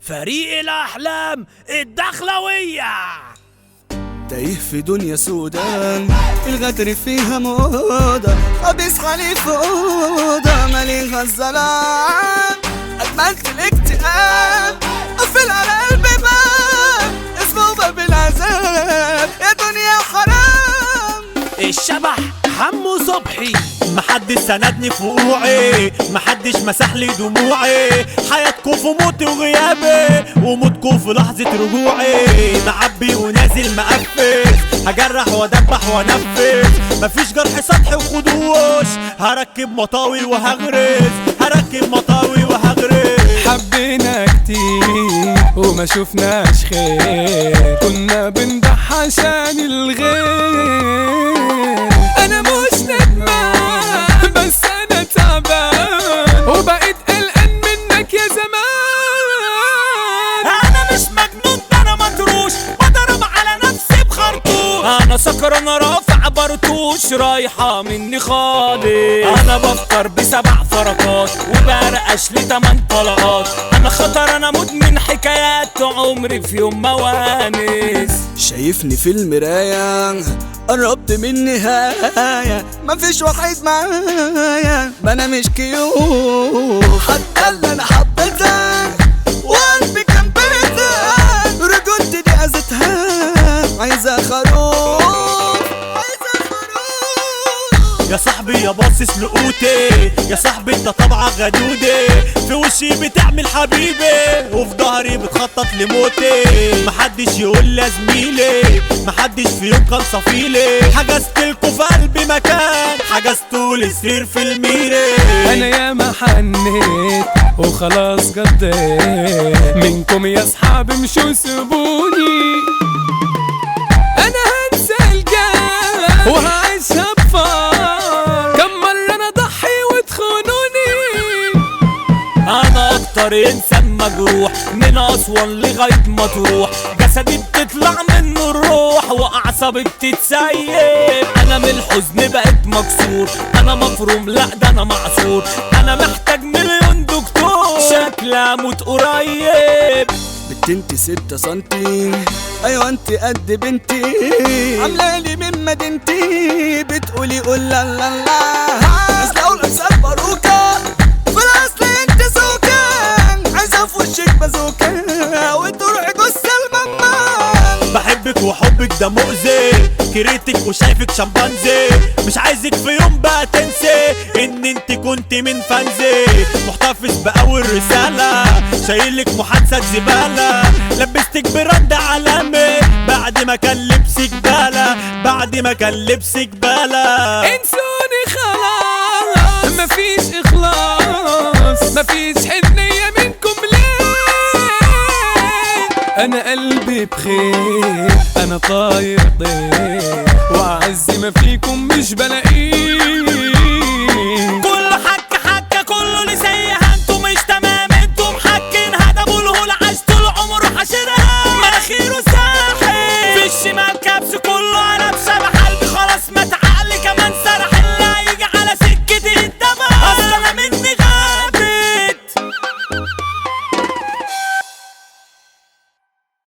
فريق الأحلام الدخلوية تايه في دنيا سودان الغدر فيها موضة خبيث حليف أوضة مليها الظلام أدمنت الاكتئاب قفل على قلبي باب اسمه باب العذاب يا دنيا حرام الشبح حمو صبحي محدش سندني في وقوعي محدش مسح لي دموعي حياتكم في موتي وغيابي وموتكم في لحظة رجوعي معبي ونازل مقفز هجرح وادبح وانفذ مفيش جرح سطحي وخدوش هركب مطاوي وهغرز هركب مطاوي وهغرز حبينا كتير وما شفناش خير كنا بنضح عشان الغير انا مش ندمان بس انا تعبان وبقيت قلقان منك يا زمان انا مش مجنون ده انا مطروش بضرب على نفسي بخرطوش انا سكران رافع برطوش رايحة مني خالص انا بفطر بسبع فرقات وبرقش لي تمن طلقات انا خطر انا مدمن حكايات عمري في يوم ما وانس شايفني في المراية قربت من النهاية مفيش واحد معايا ما انا مش كيوت حتى اللي انا حبيتها وقلبي كان بيتها رجولتي دي اذتها عايزة خروف عايزة خروف يا صاحبي يا باصص لقوتي يا صاحبي انت طبعا غدودي في وشي بتعمل حبيبي وفي ظهري بتخطط لموتي محدش يقول لي يا زميلي محدش في يوم كان صفيلي حجزت لكم في قلبي مكان حجزتوا لي سرير في الميري انا ياما حنيت وخلاص قضيت منكم يا اصحابي مشوا سيبوني انا هنسى الجاه وهعيشها بفار كم مرة انا ضحي وتخونوني انا اكتر انسان مجروح من اسوان لغايه مطروح جسدي بتطلع منه الروح واعصابي بتتسيب انا من الحزن بقيت مكسور انا مفروم لا ده انا معصور انا محتاج مليون دكتور شكلي اموت قريب بنت انت ستة سنتي ايوه انت قد بنتي عاملالي من مدينتي بتقولي قول لا لا لا نازلة ولابسة باروكة في الاصل انت زوجة عايزة في وشك بازوكة وتروحي جثة الماما بحبك وحبك ده مؤذي كرهتك وشايفك شمبانزي مش عايزك في يوم بقى تنسي ان انت كنت من فانزي محتفظ باول رسالة شايلك محادثة زبالة لبستك براند عالمي بعد ما كان لبسك بالة بعد ما كان لبسك بالة انسوني خلاص مفيش اخلاص مفيش حنية منكم ليه انا قلبي بخير انا طاير طير واعز ما فيكم مش بلاقيه